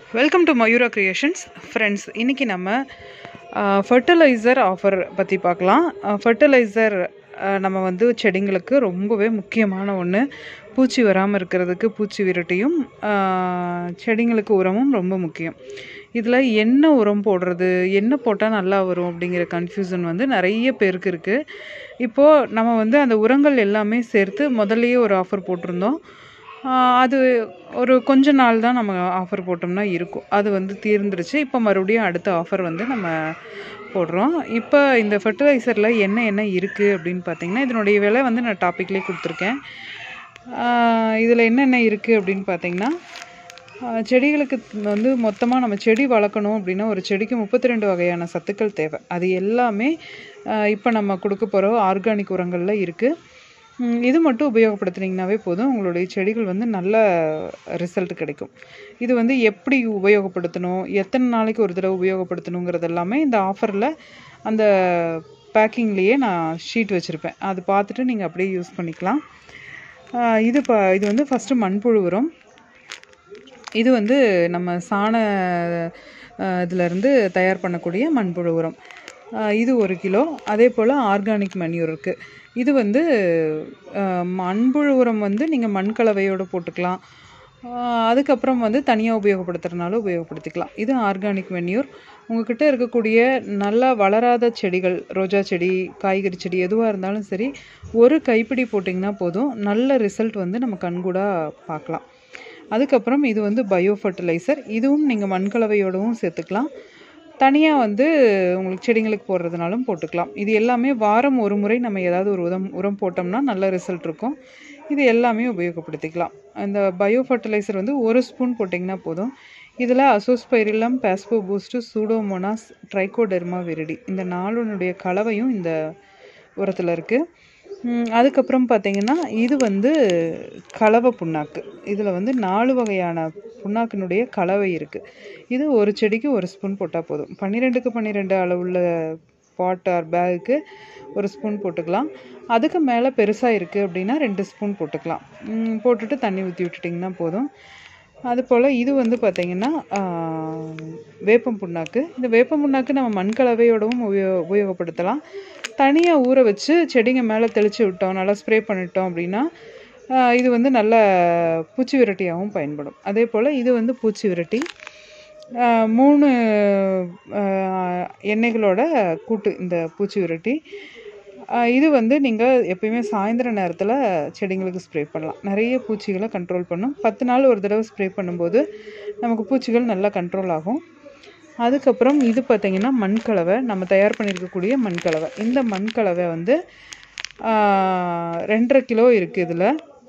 welcome to Mayura creations friends இன்றைக்கி நம்ம fertiliser offer பற்றி பார்க்கலாம் ஃபர்டிலைசர் நம்ம வந்து செடிங்களுக்கு ரொம்பவே முக்கியமான ஒன்று பூச்சி வராமல் இருக்கிறதுக்கு பூச்சி விரட்டியும் ஆஹ், செடிங்களுக்கு உரமும் ரொம்ப முக்கியம் இதில் என்ன உரம் போடுறது என்ன போட்டால் நல்லா வரும் அப்படிங்கிற கன்ஃபியூசன் வந்து நிறைய பேருக்கு இருக்குது இப்போது நம்ம வந்து அந்த உரங்கள் எல்லாமே சேர்த்து முதல்லயே ஒரு ஆஃபர் போட்டிருந்தோம் ஆஹ் அது ஒரு கொஞ்ச நாள் தான் நம்ம ஆஃபர் போட்டோம்னா இருக்கும் அது வந்து தீர்ந்துருச்சு இப்போ மறுபடியும் அடுத்த ஆஃபர் வந்து நம்ம போடுறோம் இப்போ இந்த ஃபர்டிலைசரில் என்ன என்ன இருக்குது அப்படின்னு பார்த்தீங்கன்னா இதனுடைய விலை வந்து நான் டாப்பிக்லேயே கொடுத்துருக்கேன் இதில் என்னென்ன இருக்குது அப்படின்னு பார்த்தீங்கன்னா ஆஹ் செடிகளுக்கு வந்து மொத்தமாக நம்ம செடி வளர்க்கணும் அப்படின்னா ஒரு செடிக்கு முப்பத்தி ரெண்டு வகையான சத்துக்கள் தேவை அது எல்லாமே இப்போ நம்ம கொடுக்க போகிற ஆர்கானிக் உரங்களில் இருக்குது ம், இது மட்டும் உபயோகப்படுத்துனீங்கனாவே போதும் உங்களுடைய செடிகள் வந்து நல்ல ரிசல்ட் கிடைக்கும் இது வந்து எப்படி உபயோகப்படுத்தணும் எத்தனை நாளைக்கு ஒரு தடவை உபயோகப்படுத்தணுங்கிறது எல்லாமே இந்த ஆஃபரில் அந்த பேக்கிங்லேயே நான் ஷீட் வச்சுருப்பேன் அது பார்த்துட்டு நீங்கள் அப்படியே யூஸ் பண்ணிக்கலாம் ஆ, இது ப இது வந்து ஃபஸ்ட்டு மண்புழு உரம் இது வந்து நம்ம சாண அஹ், இதிலிருந்து தயார் பண்ணக்கூடிய மண்புழு உரம் அஹ், இது ஒரு கிலோ அதே போல் ஆர்கானிக் மணியூர் இருக்குது இது வந்து அஹ், மண்புழு உரம் வந்து நீங்கள் மண் கலவையோடு போட்டுக்கலாம் அஹ், அதுக்கப்புறம் வந்து தனியாக உபயோகப்படுத்துறதுனாலும் உபயோகப்படுத்திக்கலாம் இது ஆர்கானிக் மென்யூர் உங்ககிட்ட இருக்கக்கூடிய நல்லா வளராத செடிகள் ரோஜா செடி காய்கறி செடி எதுவாக இருந்தாலும் சரி ஒரு கைப்பிடி போட்டிங்கன்னா போதும் நல்ல ரிசல்ட் வந்து நம்ம கண்கூடாக பார்க்கலாம் அதுக்கப்புறம் இது வந்து பயோ ஃபர்டிலைசர் இதுவும் நீங்கள் மண்கலவையோடவும் சேர்த்துக்கலாம் தனியாக வந்து உங்களுக்கு செடிங்களுக்கு போடுறதுனாலும் போட்டுக்கலாம் இது எல்லாமே வாரம் ஒரு முறை நம்ம ஏதாவது ஒரு உரம் உரம் போட்டோம்னா நல்ல ரிசல்ட் இருக்கும் இது எல்லாமே உபயோகப்படுத்திக்கலாம் இந்த பயோ ஃபர்டிலைசர் வந்து ஒரு ஸ்பூன் போட்டிங்கன்னா போதும் இதில் azospirillum phospho boost pseudomonas trichoderma viride இந்த நாலுனுடைய கலவையும் இந்த உரத்தில் இருக்குது அதுக்கப்புறம் பார்த்தீங்கன்னா இது வந்து கலவை புண்ணாக்கு இதில் வந்து நாலு வகையான புண்ணாக்கினுடைய கலவை இருக்குது இது ஒரு செடிக்கு ஒரு ஸ்பூன் போட்டால் போதும் பன்னிரெண்டுக்கு பன்னிரெண்டு அளவுள்ள பாட் ஆர் பேகுக்கு ஒரு ஸ்பூன் போட்டுக்கலாம் அதுக்கு மேலே பெருசாக இருக்குது அப்படின்னா ரெண்டு ஸ்பூன் போட்டுக்கலாம் ம், போட்டுட்டு தண்ணி ஊற்றி விட்டுட்டிங்கன்னா போதும் அது போல் இது வந்து பார்த்திங்கன்னா வேப்பம் புண்ணாக்கு இந்த வேப்பம் புண்ணாக்கு நம்ம மண் கலவையோடவும் உபயோ உபயோகப்படுத்தலாம் தனியாக ஊற வச்சு செடிங்க மேலே தெளித்து விட்டோம் நல்லா ஸ்ப்ரே பண்ணிட்டோம் அப்படின்னா ஆஹ் இது வந்து நல்ல பூச்சி விரட்டியாகவும் பயன்படும் அதே போல் இது வந்து பூச்சி விரட்டி ஆஹ் மூணு ஆஹ் எண்ணெய்களோட கூட்டு இந்த பூச்சி விரட்டி ஆஹ் இது வந்து நீங்கள் எப்பயுமே சாயந்தர நேரத்தில் செடிங்களுக்கு ஸ்ப்ரே பண்ணலாம் நிறைய பூச்சிகளை கண்ட்ரோல் பண்ணும் பத்து நாள் ஒரு தடவை ஸ்ப்ரே பண்ணும்போது நமக்கு பூச்சிகள் நல்லா கண்ட்ரோல் ஆகும் அதுக்கப்புறம் இது பார்த்திங்கன்னா மண்கலவை நம்ம தயார் பண்ணியிருக்கக்கூடிய மண்கலவை இந்த மண்கலவை வந்து ஆஹ் ரெண்டரை கிலோ இருக்குது இதில்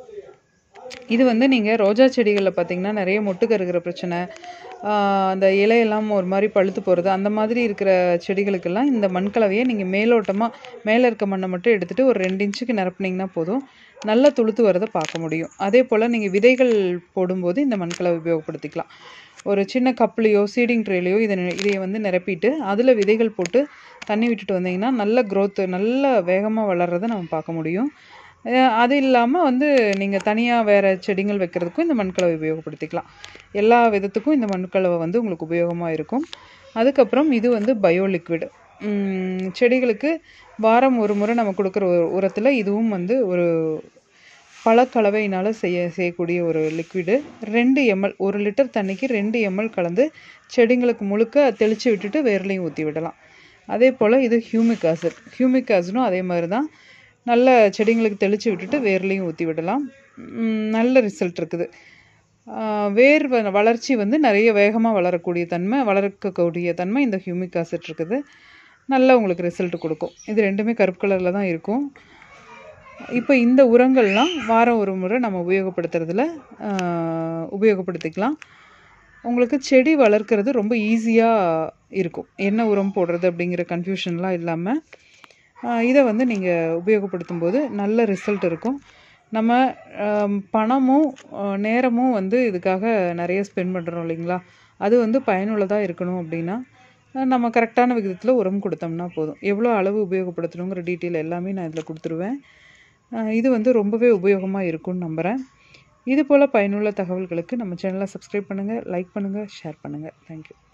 இது வந்து நீங்கள் ரோஜா செடிகளில் பார்த்தீங்கன்னா நிறைய மொட்டு கருகிற பிரச்சனை ஆஹ் அந்த இலையெல்லாம் ஒரு மாதிரி பழுத்து போகிறது அந்த மாதிரி இருக்கிற செடிகளுக்கெல்லாம் இந்த மண்கலவையை நீங்கள் மேலோட்டமாக மேலே இருக்க மண்ணை மட்டும் எடுத்துகிட்டு ஒரு ரெண்டு இன்ச்சுக்கு நிரப்புனீங்கன்னா போதும் நல்லா துளுத்து வரதை பார்க்க முடியும் அதே போல் நீங்கள் விதைகள் போடும்போது இந்த மண்கலவை உபயோகப்படுத்திக்கலாம் ஒரு சின்ன கப்லேயோ சீடிங் ட்ரேலையோ இதை நி- இதை வந்து நிரப்பிட்டு அதில் விதைகள் போட்டு தண்ணி விட்டுட்டு வந்தீங்கன்னா நல்ல growth நல்ல வேகமாக வளர்றதை நம்ம பார்க்க முடியும் அஹ் அது இல்லாமல் வந்து நீங்கள் தனியாக வேறு செடிகள் வைக்கிறதுக்கும் இந்த மண்கலவை உபயோகப்படுத்திக்கலாம் எல்லா விதத்துக்கும் இந்த மண்கலவை வந்து உங்களுக்கு உபயோகமாக இருக்கும் அதுக்கப்புறம் இது வந்து பயோ லிக்விட் செடிகளுக்கு வாரம் ஒரு முறை நம்ம கொடுக்குற ஒரு உரத்தில் இதுவும் வந்து ஒரு பழக்கலவையினால் செய்ய செய்யக்கூடிய ஒரு லிக்விடு ரெண்டு எம்எல் ஒரு லிட்டர் தண்ணிக்கு ரெண்டு எம்எல் கலந்து செடிங்களுக்கு முழுக்க தெளித்து விட்டுட்டு வேர்லையும் ஊற்றி விடலாம் அதே போல் இது ஹியூமிக் ஆசிட் ஹியூமிக் ஆசிடும் அதே மாதிரி தான் நல்ல செடிங்களுக்கு தெளித்து விட்டுட்டு வேர்லையும் ஊற்றி விடலாம் ம், நல்ல ரிசல்ட் இருக்குது ஆஹ் வேர் வ- வளர்ச்சி வந்து நிறைய வேகமாக வளரக்கூடிய தன்மை வளர்க்கக்கூடிய தன்மை இந்த ஹியூமிக் ஆசிட் இருக்குது நல்லா உங்களுக்கு ரிசல்ட் கொடுக்கும் இது ரெண்டுமே கருப்பு கலரில் தான் இருக்கும் இப்போ இந்த உரங்கள்லாம் வாரம் ஒரு முறை நம்ம உபயோகப்படுத்துறதுல ஆஹ், உபயோகப்படுத்திக்கலாம் உங்களுக்கு செடி வளர்க்குறது ரொம்ப ஈஸியாக இருக்கும் என்ன உரம் போடுறது அப்படிங்கிற கன்ஃபியூஷன்லாம் இல்லாமல் இதை வந்து நீங்கள் உபயோகப்படுத்தும் போது நல்ல ரிசல்ட் இருக்கும் நம்ம ஆம், பணமும் ஆ, நேரமும் வந்து இதுக்காக நிறைய ஸ்பெண்ட் பண்ணுறோம் இல்லைங்களா அது வந்து பயனுள்ளதாக இருக்கணும் அப்படின்னா ஆ, நம்ம கரெக்டான விகிதத்தில் உரம் கொடுத்தோம்னா போதும் எவ்வளோ அளவு உபயோகப்படுத்தணுங்கிற டீட்டெயில் எல்லாமே நான் இதில் கொடுத்துருவேன் ஆ, இது வந்து ரொம்பவே உபயோகமாக இருக்கும்னு நம்புகிறேன் இது போல் பயனுள்ள தகவல்களுக்கு நம்ம சேனலை சப்ஸ்கிரைப் பண்ணுங்கள் லைக் பண்ணுங்கள் ஷேர் பண்ணுங்கள் தேங்க்யூ